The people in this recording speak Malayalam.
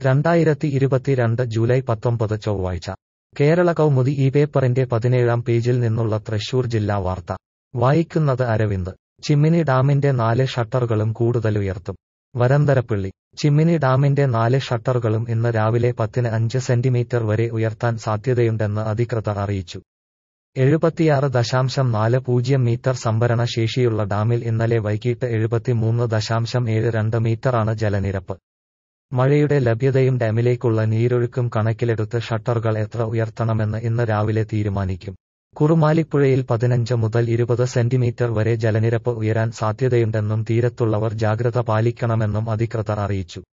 രണ്ടായിരത്തി ഇരുപത്തിരണ്ട് ജൂലൈ പത്തൊമ്പത് ചൊവ്വാഴ്ച കേരള കൗമുദി ഈ പേപ്പറിന്റെ പതിനേഴാം പേജിൽ നിന്നുള്ള തൃശൂർ ജില്ലാ വാർത്ത വായിക്കുന്നത് അരവിന്ദ് ചിമ്മിനി ഡാമിന്റെ നാല് ഷട്ടറുകളും കൂടുതൽ ഉയർത്തും വരന്തരപ്പിള്ളി ചിമ്മിനി ഡാമിന്റെ നാല് ഷട്ടറുകളും ഇന്ന് രാവിലെ പത്തിന് അഞ്ച് സെന്റിമീറ്റർ വരെ ഉയർത്താൻ സാധ്യതയുണ്ടെന്ന് അധികൃതർ അറിയിച്ചു എഴുപത്തിയാറ് ദശാംശം നാല് പൂജ്യം മീറ്റർ സംഭരണ ശേഷിയുള്ള ഡാമിൽ ഇന്നലെ വൈകിട്ട് എഴുപത്തിമൂന്ന് ദശാംശം ഏഴ് രണ്ട് മീറ്ററാണ് ജലനിരപ്പ് മഴയുടെ ലഭ്യതയും ഡാമിലേക്കുള്ള നീരൊഴുക്കും കണക്കിലെടുത്ത് ഷട്ടറുകൾ എത്ര ഉയർത്തണമെന്ന് ഇന്ന് രാവിലെ തീരുമാനിക്കും കുറുമാലിപ്പുഴയിൽ പതിനഞ്ച് മുതൽ ഇരുപത് സെന്റിമീറ്റർ വരെ ജലനിരപ്പ് ഉയരാൻ സാധ്യതയുണ്ടെന്നും തീരത്തുള്ളവർ ജാഗ്രത പാലിക്കണമെന്നും അധികൃതർ അറിയിച്ചു